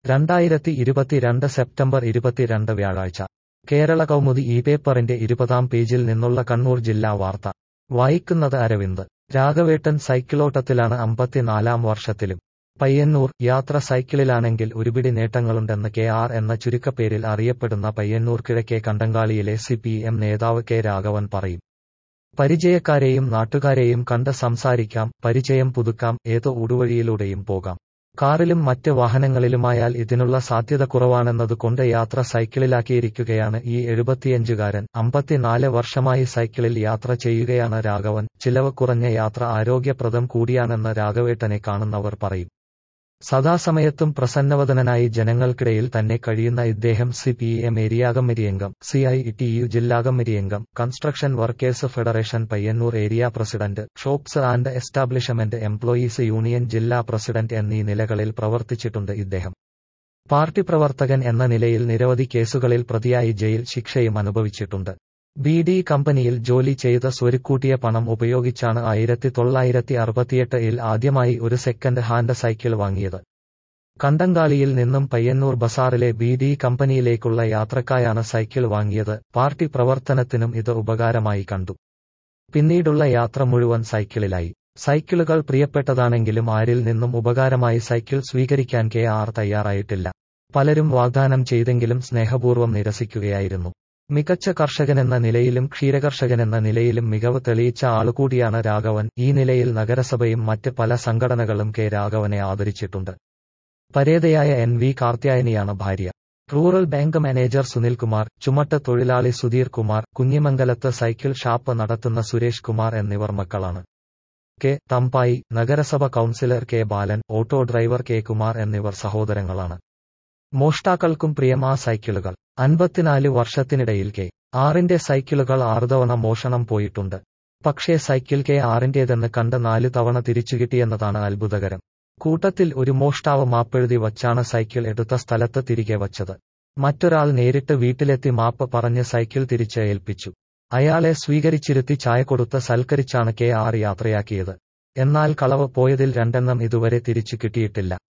രണ്ടായിരത്തി ഇരുപത്തിരണ്ട് സെപ്റ്റംബർ ഇരുപത്തിരണ്ട് വ്യാഴാഴ്ച കേരള കൗമുദി ഈ പേപ്പറിന്റെ ഇരുപതാം പേജിൽ നിന്നുള്ള കണ്ണൂർ ജില്ലാ വാർത്ത വായിക്കുന്നത് അരവിന്ദ് രാഘവേട്ടൻ സൈക്കിളോട്ടത്തിലാണ് അമ്പത്തിനാലാം വർഷത്തിലും പയ്യന്നൂർ യാത്ര സൈക്കിളിലാണെങ്കിൽ ഒരുപിടി നേട്ടങ്ങളുണ്ടെന്ന് കെ ആർ എന്ന ചുരുക്കപ്പേരിൽ അറിയപ്പെടുന്ന പയ്യന്നൂർ കിഴക്കേ കണ്ടങ്കാളിയിലെ സി പി എം നേതാവ് കെ രാഘവൻ പറയും പരിചയക്കാരെയും നാട്ടുകാരെയും കണ്ട് സംസാരിക്കാം പരിചയം പുതുക്കാം ഏത് ഊടുവഴിയിലൂടെയും പോകാം കാറിലും മറ്റ് വാഹനങ്ങളിലുമായാൽ ഇതിനുള്ള സാധ്യത കുറവാണെന്നതുകൊണ്ട് യാത്ര സൈക്കിളിലാക്കിയിരിക്കുകയാണ് ഈ എഴുപത്തിയഞ്ചുകാരൻ അമ്പത്തിനാല് വർഷമായി സൈക്കിളിൽ യാത്ര ചെയ്യുകയാണ് രാഘവൻ ചിലവ് കുറഞ്ഞ യാത്ര ആരോഗ്യപ്രദം കൂടിയാണെന്ന് രാഘവേട്ടനെ കാണുന്നവർ പറയും സദാസമയത്തും പ്രസന്നവദനായി ജനങ്ങൾക്കിടയിൽ തന്നെ കഴിയുന്ന ഇദ്ദേഹം സി പി എം ഏരിയ കമ്മിറ്റിയംഗം സി ഐ ടി യു ജില്ലാ കമ്മിറ്റിയംഗം construction workers federation Payyanur area president shops and establishment employees union ജില്ലാ പ്രസിഡന്റ് എന്നീ നിലകളിൽ പ്രവർത്തിച്ചിട്ടുണ്ട് ഇദ്ദേഹം പാർട്ടി പ്രവർത്തകൻ എന്ന നിലയിൽ നിരവധി കേസുകളിൽ പ്രതിയായി ജയിൽ ശിക്ഷയും അനുഭവിച്ചിട്ടുണ്ട് ബി ഡി കമ്പനിയിൽ ജോലി ചെയ്ത സ്വരുക്കൂട്ടിയ പണം ഉപയോഗിച്ചാണ് ആയിരത്തി തൊള്ളായിരത്തി അറുപത്തിയെട്ടിൽ ആദ്യമായി ഒരു സെക്കൻഡ് ഹാൻഡ് സൈക്കിൾ വാങ്ങിയത് കണ്ടങ്കാളിയിൽ നിന്നും പയ്യന്നൂർ ബസാറിലെ ബി ഡി കമ്പനിയിലേക്കുള്ള യാത്രക്കായാണ് സൈക്കിൾ വാങ്ങിയത് പാർട്ടി പ്രവർത്തനത്തിനും ഇത് ഉപകാരമായി കണ്ടു പിന്നീടുള്ള യാത്ര മുഴുവൻ സൈക്കിളിലായി സൈക്കിളുകൾ പ്രിയപ്പെട്ടതാണെങ്കിലും ആരിൽ നിന്നും ഉപകാരമായി സൈക്കിൾ സ്വീകരിക്കാൻ കെ ആർ തയ്യാറായിട്ടില്ല പലരും വാഗ്ദാനം ചെയ്തെങ്കിലും സ്നേഹപൂർവ്വം നിരസിക്കുകയായിരുന്നു മികച്ച കർഷകനെന്ന നിലയിലും ക്ഷീരകർഷകനെന്ന നിലയിലും മികവ് തെളിയിച്ച ആളുകൂടിയാണ് രാഘവൻ ഈ നിലയിൽ നഗരസഭയും മറ്റ് പല സംഘടനകളും കെ രാഘവനെ ആദരിച്ചിട്ടുണ്ട് പരേതയായ എൻ വി കാർത്യായനിയാണ് ഭാര്യ റൂറൽ ബാങ്ക് മാനേജർ സുനിൽകുമാർ ചുമട്ട് തൊഴിലാളി സുധീർ കുമാർ കുഞ്ഞിമംഗലത്ത് സൈക്കിൾ ഷാപ്പ് നടത്തുന്ന സുരേഷ് കുമാർ എന്നിവർ മക്കളാണ് കെ തമ്പായി നഗരസഭ councillor K Balan auto driver K Kumar എന്നിവർ സഹോദരങ്ങളാണ് മോഷ്ടാക്കൾക്കും പ്രിയമാ സൈക്കിളുകൾ അൻപത്തിനാല് വർഷത്തിനിടയിൽ കെ ആറിന്റെ സൈക്കിളുകൾ ആറുതവണ മോഷണം പോയിട്ടുണ്ട് പക്ഷേ സൈക്കിൾ കെ ആറിന്റേതെന്ന് കണ്ട് നാല് തവണ തിരിച്ചുകിട്ടിയെന്നതാണ് അത്ഭുതകരം കൂട്ടത്തിൽ ഒരു മോഷ്ടാവ് മാപ്പെഴുതി വച്ചാണ് സൈക്കിൾ എടുത്ത സ്ഥലത്ത് തിരികെ വച്ചത് മറ്റൊരാൾ നേരിട്ട് വീട്ടിലെത്തി മാപ്പ് പറഞ്ഞ് സൈക്കിൾ തിരിച്ച് ഏൽപ്പിച്ചു അയാളെ സ്വീകരിച്ചിരുത്തി ചായ കൊടുത്ത് സൽക്കരിച്ചാണ് കെ ആർ യാത്രയാക്കിയത് എന്നാൽ കളവ് പോയതിൽ രണ്ടെണ്ണം ഇതുവരെ തിരിച്ചു കിട്ടിയിട്ടില്ല